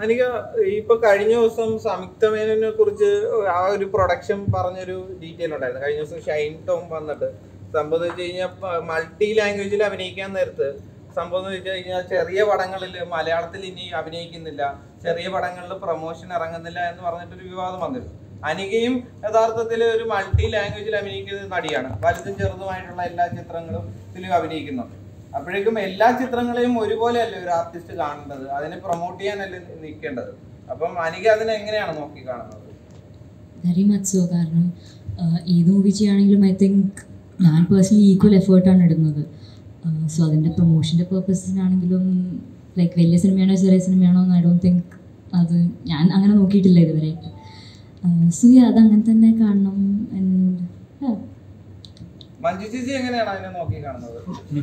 എനിക്ക് ഇപ്പൊ കഴിഞ്ഞ ദിവസം സംയുക്ത മേനോനെ കുറിച്ച് ആ ഒരു പ്രൊഡക്ഷൻ പറഞ്ഞൊരു ഡീറ്റെയിൽ ഉണ്ടായിരുന്നു കഴിഞ്ഞ ദിവസം ഷൈൻ ടോം വന്നിട്ട് സംഭവം എന്ന് വെച്ച് കഴിഞ്ഞാൽ മൾട്ടി ലാംഗ്വേജിൽ അഭിനയിക്കാൻ നേരത്ത് സംഭവം എന്ന് വെച്ച് കഴിഞ്ഞാൽ ചെറിയ പടങ്ങളിൽ മലയാളത്തിൽ ഇനി അഭിനയിക്കുന്നില്ല ചെറിയ പടങ്ങളിൽ പ്രൊമോഷൻ ഇറങ്ങുന്നില്ല എന്ന് പറഞ്ഞിട്ടൊരു വിവാദം വന്നിരുന്നു അനികയും യഥാർത്ഥത്തിൽ ഒരു മൾട്ടി ലാംഗ്വേജിൽ അഭിനയിക്കുന്ന നടിയാണ് വലുതും ചെറുതുമായിട്ടുള്ള എല്ലാ ചിത്രങ്ങളും ഇതിലും അഭിനയിക്കുന്നുണ്ട് അപ്പോഴേക്കും എല്ലാ ചിത്രങ്ങളെയും ഒരുപോലെയല്ലേ ഒരു ആർട്ടിസ്റ്റ് കാണേണ്ടത് അതിനെ പ്രൊമോട്ട് ചെയ്യാനല്ലേ നിൽക്കേണ്ടത് അപ്പം അനിക അതിനെ എങ്ങനെയാണ് നോക്കി കാണുന്നത് വെരി മച്ച് സോ കാരണം ആഹ്, ഏത് മൂവി ചെയ്യുകയാണെങ്കിലും ഐ തിങ്ക് ഞാൻ പേഴ്സണലി ഈക്വൽ എഫേർട്ടാണ് ഇടുന്നത് സോ അതിൻ്റെ പ്രൊമോഷൻ്റെ പേർപ്പസിനാണെങ്കിലും ലൈക്ക് വലിയ സിനിമയാണോ ചെറിയ സിനിമയാണോ എന്ന് ഐ ഡോണ്ട് തിങ്ക് അത് ഞാൻ അങ്ങനെ നോക്കിയിട്ടില്ല ഇതുവരെയായിട്ട് സോ അത് അങ്ങനെ തന്നെ കാണണം ആൻഡ് മഞ്ജു ചേച്ചി എങ്ങനെയാണ് അതിനെ നോക്കി കാണുന്നത്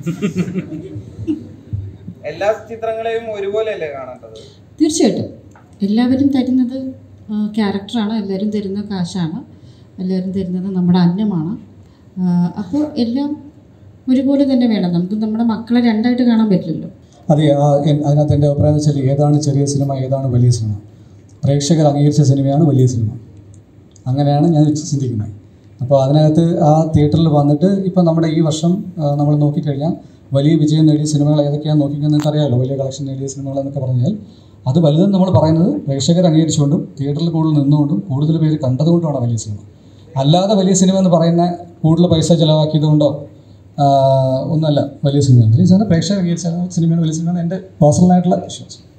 എല്ലാ ചിത്രങ്ങളെയും ഒരുപോലെയല്ലേ കാണേണ്ടത് തീർച്ചയായിട്ടും എല്ലാവരും തരുന്നത് ക്യാരക്ടറാണ് എല്ലാവരും തരുന്ന കാശാണ് എല്ലാവരും തരുന്നത് നമ്മുടെ അന്നമാണ് അപ്പോൾ എല്ലാം ഒരുപോലെ തന്നെ വേണം നമുക്ക് നമ്മുടെ മക്കളെ രണ്ടായിട്ട് കാണാൻ പറ്റില്ലല്ലോ അതെ ആ, എൻ- അതിനകത്ത് എൻ്റെ അഭിപ്രായം എന്ന് വെച്ചാൽ ഏതാണ് ചെറിയ സിനിമ ഏതാണ് വലിയ സിനിമ പ്രേക്ഷകർ അംഗീകരിച്ച സിനിമയാണ് വലിയ സിനിമ അങ്ങനെയാണ് ഞാൻ ചിന്തിക്കുന്നത് അപ്പോൾ അതിനകത്ത് ആ തിയേറ്ററിൽ വന്നിട്ട് ഇപ്പം നമ്മുടെ ഈ വർഷം നമ്മൾ നോക്കിക്കഴിഞ്ഞാൽ വലിയ വിജയം നേടിയ സിനിമകൾ ഏതൊക്കെയാണെന്ന് നോക്കിക്കഴിഞ്ഞാൽ നിങ്ങൾക്ക് അറിയാമല്ലോ വലിയ കളക്ഷൻ നേടിയ സിനിമകൾ എന്നൊക്കെ പറഞ്ഞാൽ അത് വലുതെന്ന് നമ്മൾ പറയുന്നത് പ്രേക്ഷകർ അംഗീകരിച്ചുകൊണ്ടും തിയേറ്ററിൽ കൂടുതൽ നിന്നുകൊണ്ടും കൂടുതൽ പേര് കണ്ടതുകൊണ്ടുമാണ് വലിയ സിനിമ അല്ലാതെ വലിയ സിനിമ എന്ന് പറയുന്ന കൂടുതൽ പൈസ ചിലവാക്കിയതുകൊണ്ടോ ആ, ഒന്നുമല്ല വലിയ സിനിമയാണ് വലിയ സിനിമ പ്രേക്ഷകർ അംഗീകരിച്ച സിനിമയാണ് വലിയ സിനിമയാണ് എൻ്റെ പേഴ്സണലായിട്ടുള്ള വിശ്വാസം